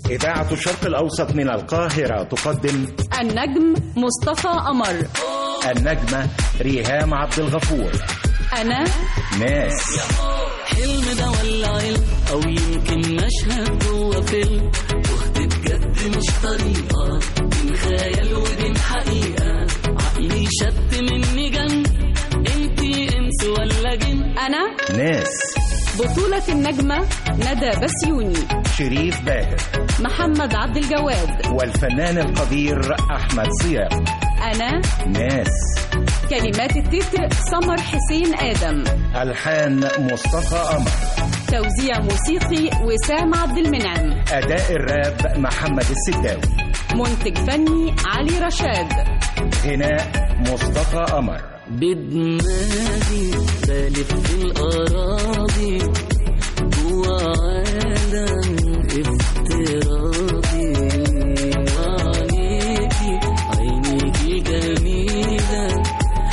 إذاعة الشرق الأوسط من القاهرة تقدم النجم مصطفى قمر النجمة ريهام عبد الغفور أنا ناس حلم ده ولا علم او يمكن مشهد جوه فيلم تهت بجد مش طريقه بين خيال وبين حقيقه عقلي شت مني جن انتي انس ولا جن أنا ناس بطولة النجمة ندى بسيوني شريف باهر محمد عبد الجواد والفنان القدير أحمد صيام أنا ناس كلمات التتر سمر حسين آدم ألحان مصطفى قمر توزيع موسيقي وسام عبد المنعم أداء الراب محمد السداوي منتج فني علي رشاد غناء مصطفى قمر بدماغي بلف في الأراضي جوا عالم افتراضي وعليكي عينيكي جميلة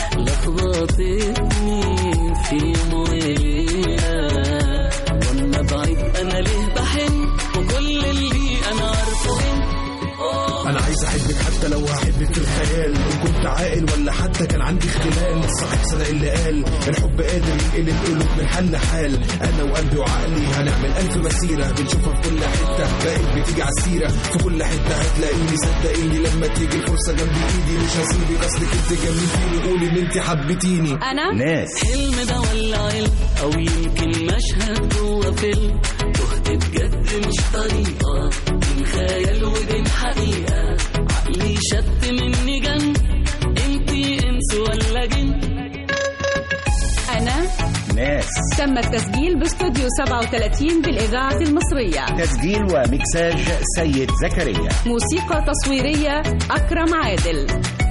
لخبطتني في يوم وليلة وانا بعيد انا ليه بحن وكل اللي انا عارفه إن انا عايز احبك حتى لو هحبك في الخيال ان كنت عاقل ولا حتى كان عندي اختلال صاحب صدق اللي قال الحب قادر ينقل القلوب من حل لحال انا وقلبي وعقلي هنعمل الف مسيره بنشوفها في كل حته بقت بتيجي على السيره في كل حته هتلاقيني صدقيني لما تيجي الفرصه جنب ايدي مش هسيبك اصلك انت جنبتيني قولي ان انت حبيتيني أنا ناس حلم ده ولا علم او يمكن مشهد جوه فيلم تهت بجد مش طريقه بين خيال وبين حقيقه عقلي شت مني جن انتي انس ولا جن أنا ناس تم التسجيل باستوديو 37 بالإذاعة المصرية تسجيل ومكساج سيد زكريا موسيقى تصويرية أكرم عادل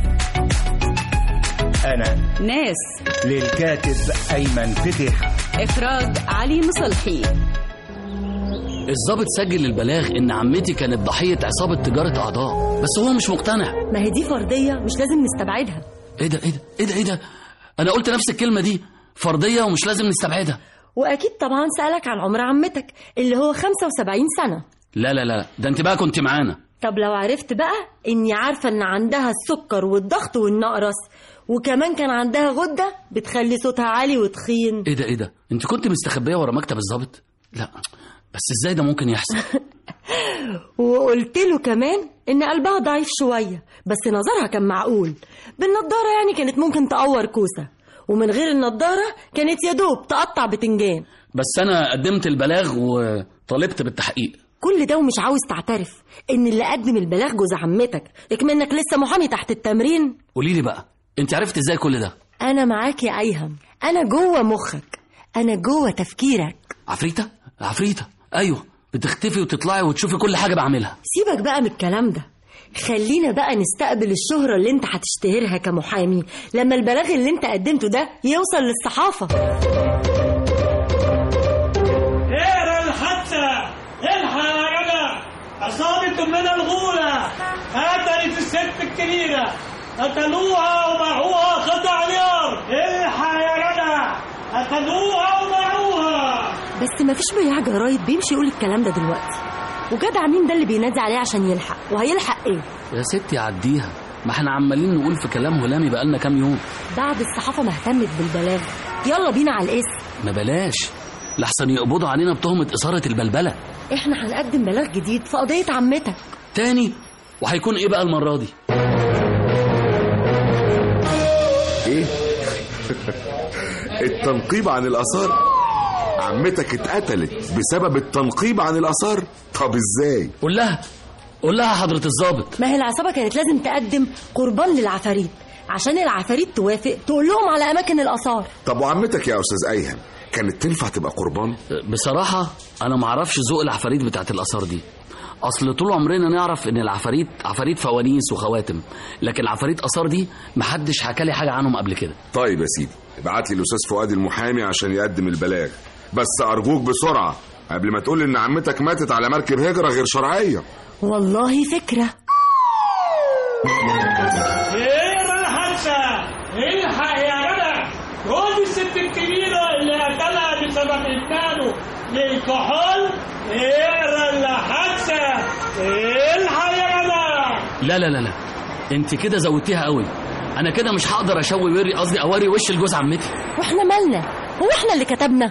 أنا ناس للكاتب أيمن فتيحة إخراج علي مصلحي الضابط سجل البلاغ ان عمتي كانت ضحيه عصابه تجاره اعضاء بس هو مش مقتنع ما هي دي فرضية مش لازم نستبعدها ايه ده ايه ده ايه ده ايه ده انا قلت نفس الكلمه دي فرضيه ومش لازم نستبعدها وأكيد طبعا سألك عن عمر عمتك اللي هو 75 سنة لا لا لا ده انت بقى كنت معانا طب لو عرفت بقى إني عارفة إن عندها السكر والضغط والنقرس وكمان كان عندها غدة بتخلي صوتها عالي وتخين ايه ده ايه ده انت كنت مستخبيه ورا مكتب الضابط لا بس ازاي ده ممكن يحصل وقلت له كمان إن قلبها ضعيف شوية بس نظرها كان معقول بالنضارة يعني كانت ممكن تقور كوسة ومن غير النضارة كانت يا دوب تقطع بتنجان بس انا قدمت البلاغ وطالبت بالتحقيق كل ده ومش عاوز تعترف ان اللي قدم البلاغ جوز عمتك اكمنك لسه محامي تحت التمرين قولي لي بقى انت عرفت ازاي كل ده انا معاك يا ايهم انا جوه مخك انا جوه تفكيرك عفريته عفريته ايوه بتختفي وتطلعي وتشوفي كل حاجه بعملها سيبك بقى من الكلام ده خلينا بقى نستقبل الشهرة اللي انت هتشتهرها كمحامي لما البلاغ اللي انت قدمته ده يوصل للصحافة اقرا الحادثة الحق يا جدع عصابة أمنا الغولة قتلت الست الكبيرة قتلوها وباعوها قطع نار الحق يا جدع قتلوها وباعوها بس مفيش بياع جرايد بيمشي يقول الكلام ده دلوقتي وجدع مين ده اللي بينادي عليه عشان يلحق وهيلحق ايه يا ستي عديها ما احنا عمالين نقول في كلام هلامي بقالنا كام يوم بعد الصحافة ما اهتمت بالبلاغ يلا بينا على الاسم ما بلاش لحسن يقبضوا علينا بتهمه اثاره البلبله احنا هنقدم بلاغ جديد في قضية عمتك تاني وهيكون ايه بقى المره دي ايه التنقيب عن الاثار عمتك اتقتلت بسبب التنقيب عن الاثار طب ازاي قول لها قول لها حضره الضابط ما هي العصابة كانت لازم تقدم قربان للعفاريت عشان العفاريت توافق تقول لهم على أماكن الآثار طب وعمتك يا استاذ ايهم كانت تنفع تبقى قربان بصراحه انا ما اعرفش ذوق العفاريت بتاعت الاثار دي اصل طول عمرنا نعرف ان العفاريت عفاريت فوانيس وخواتم لكن عفاريت اثار دي محدش حكى لي حاجه عنهم قبل كده طيب يا سيدي ابعت لي الاستاذ فؤاد المحامي عشان يقدم البلاغ بس ارجوك بسرعه قبل ما تقول ان عمتك ماتت على مركب هجره غير شرعيه والله فكرة اقرا الحادثة الحق يا جدع خد الست الكبيرة اللي قتلها بسبب إدمانه للكحول اقرا الحادثة لا لا لا لا انت كده زودتيها قوي انا كده مش هقدر اشوي وري قصدي اوري وش لجوز عمتي واحنا مالنا هو احنا اللي كتبنا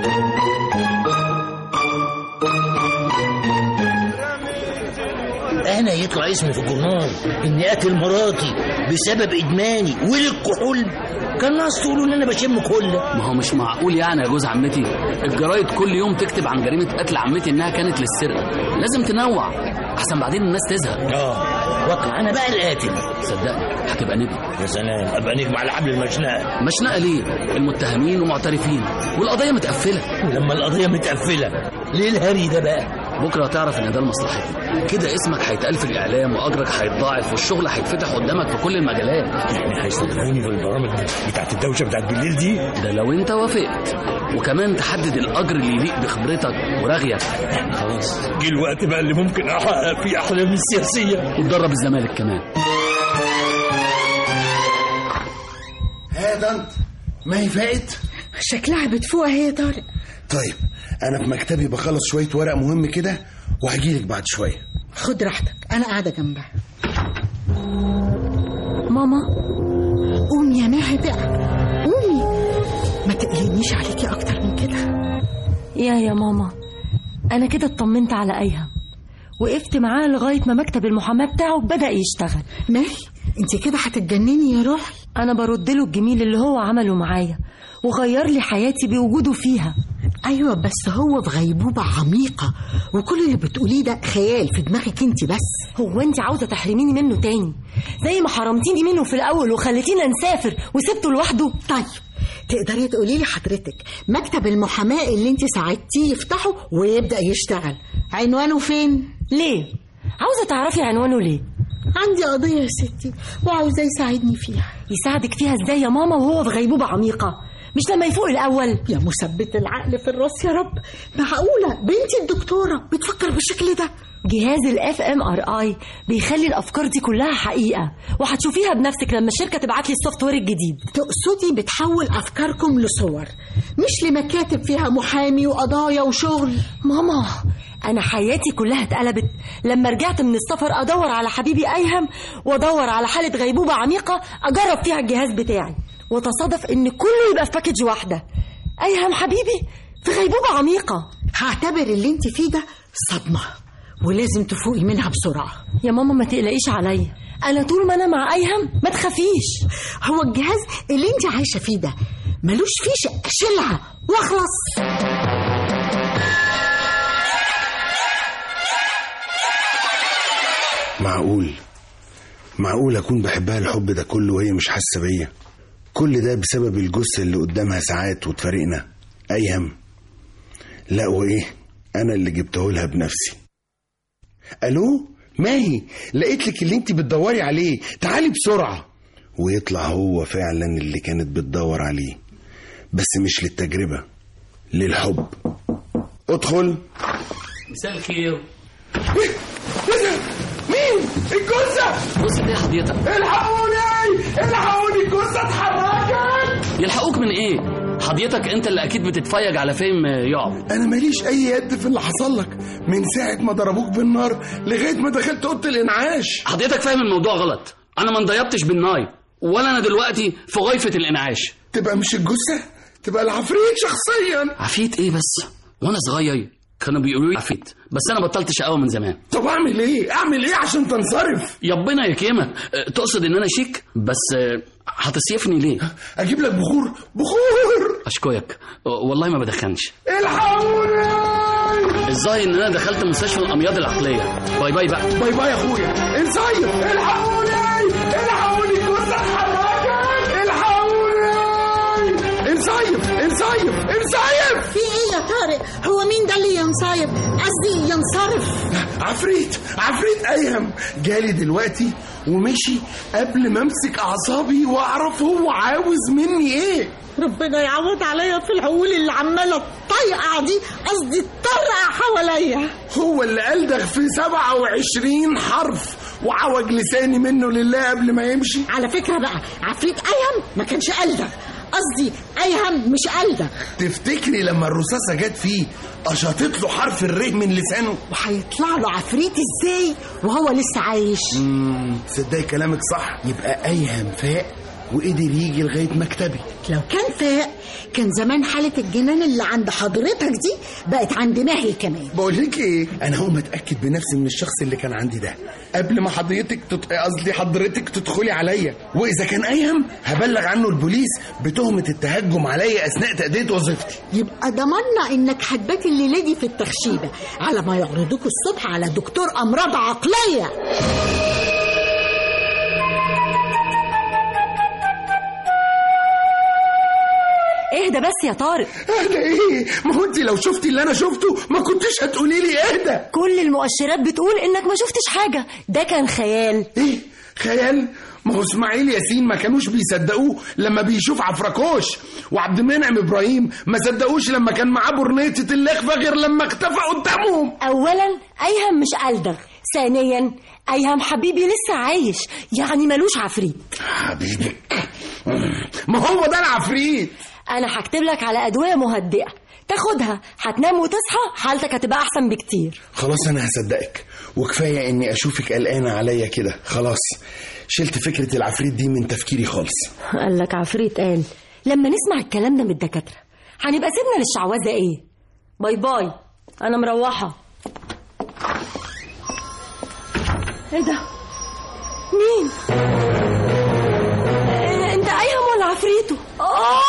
انا يطلع اسمي في الجورنال اني قاتل مراتي بسبب ادماني وللكحول كان ناقص تقولوا ان انا بشم كله ما هو مش معقول يعني يا جوز عمتي الجرايد كل يوم تكتب عن جريمه قتل عمتي انها كانت للسرقه لازم تنوع احسن بعدين الناس تزهق اه واطلع انا بقى القاتل صدقني هتبقى نجم يا سلام ابقى نجم على حبل المشنقه مشنقه ليه المتهمين ومعترفين والقضيه متقفله ولما القضيه متقفله ليه الهري ده بقى بكره هتعرف ان ده لمصلحتي كده اسمك هيتقال في الاعلام واجرك هيتضاعف والشغل هيتفتح قدامك في كل المجالات يعني هيستضيفوني في البرامج بتاعت الدوشه بتاعت بالليل دي ده لو انت وافقت وكمان تحدد الاجر اللي يليق بخبرتك ورغيك خلاص جه الوقت بقى اللي ممكن احقق فيه احلامي السياسيه وتدرب الزمالك كمان ها طنط ما هي فاقت شكلها بتفوق اهي يا طارق طيب انا في مكتبي بخلص شويه ورق مهم كده وهجيلك بعد شويه خد راحتك انا قاعده جنبها ماما قومي يا ماهي بقى قومي ما تقلقنيش عليكي اكتر من كده يا يا ماما انا كده اطمنت على ايهم وقفت معاه لغايه ما مكتب المحاماه بتاعه بدا يشتغل ماهي انت كده هتتجنني يا روحي انا برد له الجميل اللي هو عمله معايا وغير لي حياتي بوجوده فيها ايوه بس هو في غيبوبه عميقه وكل اللي بتقوليه ده خيال في دماغك انت بس هو انت عاوزه تحرميني منه تاني زي ما حرمتيني منه في الاول وخليتينا نسافر وسبته لوحده طيب تقدري تقولي لي حضرتك مكتب المحاماه اللي انت ساعدتيه يفتحه ويبدا يشتغل عنوانه فين ليه عاوزه تعرفي عنوانه ليه عندي قضيه يا ستي وعاوزاه يساعدني فيها يساعدك فيها ازاي يا ماما وهو في غيبوبه عميقه مش لما يفوق الاول يا مثبت العقل في الراس يا رب معقوله بنتي الدكتوره بتفكر بالشكل ده جهاز الاف ام ار اي بيخلي الافكار دي كلها حقيقه وهتشوفيها بنفسك لما الشركه تبعت لي السوفت وير الجديد تقصدي بتحول افكاركم لصور مش لمكاتب فيها محامي وقضايا وشغل ماما انا حياتي كلها اتقلبت لما رجعت من السفر ادور على حبيبي ايهم وادور على حاله غيبوبه عميقه اجرب فيها الجهاز بتاعي وتصادف ان كله يبقى في باكج واحده ايهم حبيبي في غيبوبه عميقه هعتبر اللي انت فيه ده صدمه ولازم تفوقي منها بسرعه يا ماما ما تقلقيش عليا انا طول ما انا مع ايهم ما تخافيش هو الجهاز اللي انت عايشه فيه ده ملوش فيشه اشيلها واخلص معقول معقول اكون بحبها الحب ده كله وهي مش حاسه بيا كل ده بسبب الجثه اللي قدامها ساعات وتفارقنا ايهم لا وايه انا اللي جبته لها بنفسي الو ماهي لقيت لك اللي انت بتدوري عليه تعالي بسرعه ويطلع هو فعلا اللي كانت بتدور عليه بس مش للتجربه للحب ادخل مساء الخير مين الجثه بص دي حضيتك الحقوني الحقوني الجثه اتحركت يلحقوك من ايه حضيتك انت اللي اكيد بتتفيج على فيلم يعب انا ماليش اي يد في اللي حصل لك من ساعه ما ضربوك بالنار لغايه ما دخلت اوضه الانعاش حضرتك فاهم الموضوع غلط انا ما انضيبتش بالناي ولا انا دلوقتي في غيفه الانعاش تبقى مش الجثه تبقى العفريت شخصيا عفيت ايه بس وانا صغير كانوا بيقولوا لي عفيت بس انا بطلت شقاوه من زمان طب اعمل ايه اعمل ايه عشان تنصرف يابنا يكرمك أه، تقصد ان انا شيك بس أه، هتصيفني ليه اجيب لك بخور بخور اشكرك أه، والله ما بدخنش الحقوني الظاهر ان انا دخلت مستشفى الامراض العقليه باي باي بقى باي باي يا اخويا انصيف الحقوني الحقوني الجثه اتحركت الحقوني انصيف انصيف انصيف في ايه يا طارق هو مين ده اللي ينصايب قصدي ينصرف عفريت عفريت ايهم جالي دلوقتي ومشي قبل ما امسك اعصابي واعرف هو عاوز مني ايه ربنا يعوض عليا في العقول اللي عماله تطيقع دي قصدي تطرقع حواليا هو اللي ألدغ في 27 حرف وعوج لساني منه لله قبل ما يمشي على فكره بقى عفريت ايهم ما كانش قلدغ قصدي ايهم مش قلبك تفتكري لما الرصاصه جت فيه قشطت له حرف الر من لسانه وهيطلع له عفريت ازاي وهو لسه عايش امم تصدقي كلامك صح يبقى ايهم فاق وقدر يجي لغايه مكتبي لو كان فاق كان زمان حالة الجنان اللي عند حضرتك دي بقت عند ماهي كمان بقول لك ايه انا هقوم اتاكد بنفسي من الشخص اللي كان عندي ده قبل ما حضرتك تت... قصدي حضرتك تدخلي عليا واذا كان ايهم هبلغ عنه البوليس بتهمه التهجم عليا اثناء تاديه وظيفتي يبقى ضمننا انك هتبات الليله دي في التخشيبه على ما يعرضوك الصبح على دكتور امراض عقليه اهدى بس يا طارق اهدى ايه ما هو انت لو شفتي اللي انا شفته ما كنتش هتقولي لي اهدى كل المؤشرات بتقول انك ما شفتش حاجه ده كان خيال ايه خيال ما هو اسماعيل ياسين ما كانوش بيصدقوه لما بيشوف عفركوش وعبد المنعم ابراهيم ما صدقوش لما كان معاه برنيطه اللخفه غير لما اختفى قدامهم اولا ايهم مش قلدغ ثانيا ايهم حبيبي لسه عايش يعني ملوش عفريت حبيبي ما هو ده العفريت انا هكتب لك على ادويه مهدئه تاخدها هتنام وتصحى حالتك هتبقى احسن بكتير خلاص انا هصدقك وكفايه اني اشوفك قلقانه عليا كده خلاص شلت فكره العفريت دي من تفكيري خالص قال لك عفريت قال لما نسمع الكلام ده من الدكاتره هنبقى سيبنا للشعوذه ايه باي باي انا مروحه ايه ده مين إيه انت ايهم ولا عفريته اه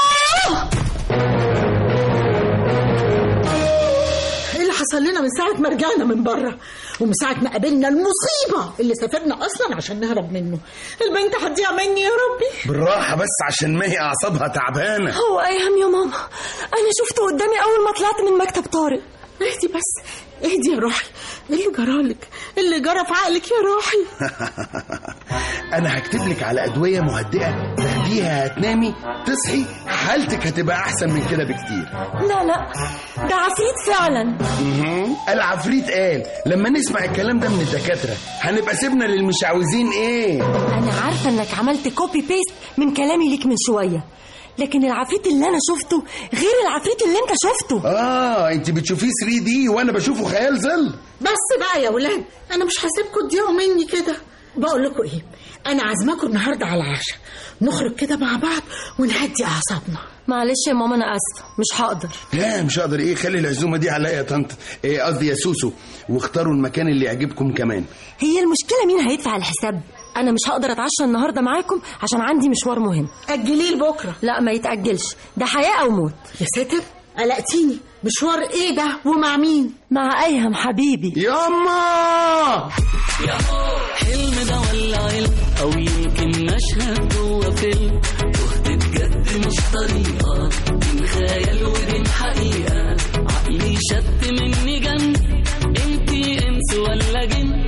ايه اللي حصل لنا من ساعه ما رجعنا من بره ومن ساعه ما قابلنا المصيبه اللي سافرنا اصلا عشان نهرب منه البنت هتضيع مني يا ربي بالراحه بس عشان ما هي اعصابها تعبانه هو ايهم يا ماما انا شفته قدامي اول ما طلعت من مكتب طارق اهدي بس اهدي يا روحي ايه اللي جرالك اللي جرى في عقلك يا روحي انا هكتب لك على ادويه مهدئه تاخديها هتنامي تصحي حالتك هتبقى احسن من كده بكتير لا لا ده عفريت فعلا مهم. العفريت قال لما نسمع الكلام ده من الدكاتره هنبقى سيبنا للمشعوذين ايه انا عارفه انك عملت كوبي بيست من كلامي ليك من شويه لكن العفريت اللي انا شفته غير العفريت اللي انت شفته اه انت بتشوفيه 3 دي وانا بشوفه خيال ظل بس بقى يا ولاد انا مش هسيبكم تضيعوا مني كده بقول لكم ايه انا عازماكم النهارده على العشاء نخرج كده مع بعض ونهدي اعصابنا معلش يا ماما انا اسفه مش هقدر لا مش هقدر ايه خلي العزومه دي عليا يا طنط إيه قصدي يا سوسو واختاروا المكان اللي يعجبكم كمان هي المشكله مين هيدفع الحساب انا مش هقدر اتعشى النهارده معاكم عشان عندي مشوار مهم اجليه لبكره لا ما يتاجلش ده حياه او موت يا ساتر قلقتيني مشوار ايه ده ومع مين مع ايهم حبيبي ياما حلم ده ولا علم او يمكن مشهد جوه فيلم تهت بجد مش طريقه بين خيال وبين حقيقه عقلي شت مني جن انتي انس ولا جن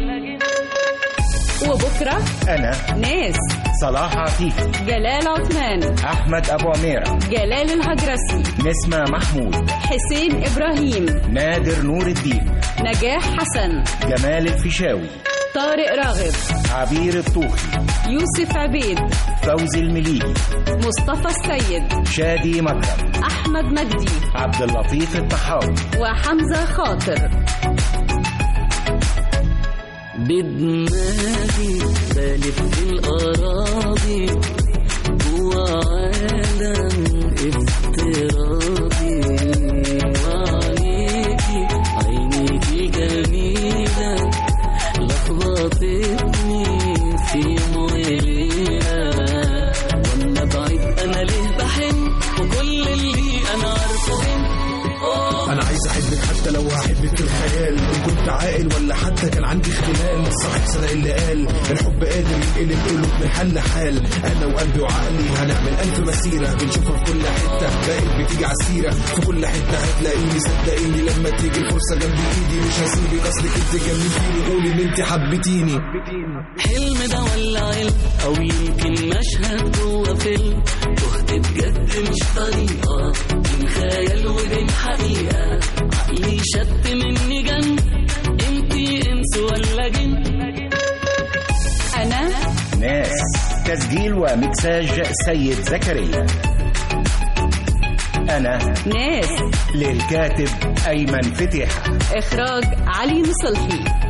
وبكرة أنا ناس صلاح عفيفي جلال عثمان أحمد أبو عميرة جلال الهجرسي نسمة محمود حسين إبراهيم نادر نور الدين نجاح حسن جمال الفيشاوي طارق راغب عبير الطوخي يوسف عبيد فوزي المليجي مصطفى السيد شادي مكرم أحمد مجدي عبد اللطيف الطحاوي وحمزة خاطر بدماغي بلف الأراضي جوا عالم افتراضي وعينيكي عينيكي جميلة لخبطتني في مويلة وانا بعيد انا ليه بحن وكل اللي انا عارفه انا عايز احبك حتى لو هحبك في الخيال ان كنت عاقل ولا حتى كان عندي اختلال صاحب صدق اللي قال الحب قادر ينقلب قلوب من حل حال انا وقلبي وعقلي هنعمل الف مسيره بنشوفها في كل حته بقيت بتيجي على السيره في كل حته هتلاقيني صدقيني لما تيجي الفرصه جنب ايدي مش هسيبك اصلك انت جنبتيني قولي ان انت حبيتيني حلم ده ولا علم او يمكن مشهد جوه فيلم تهت بجد مش طريقه بين خيال وبين حقيقه عقلي شت مني جن انتي انس ولا جن أنا ناس تسجيل ومكساج سيد زكريا أنا ناس للكاتب أيمن فتح إخراج علي مصلحي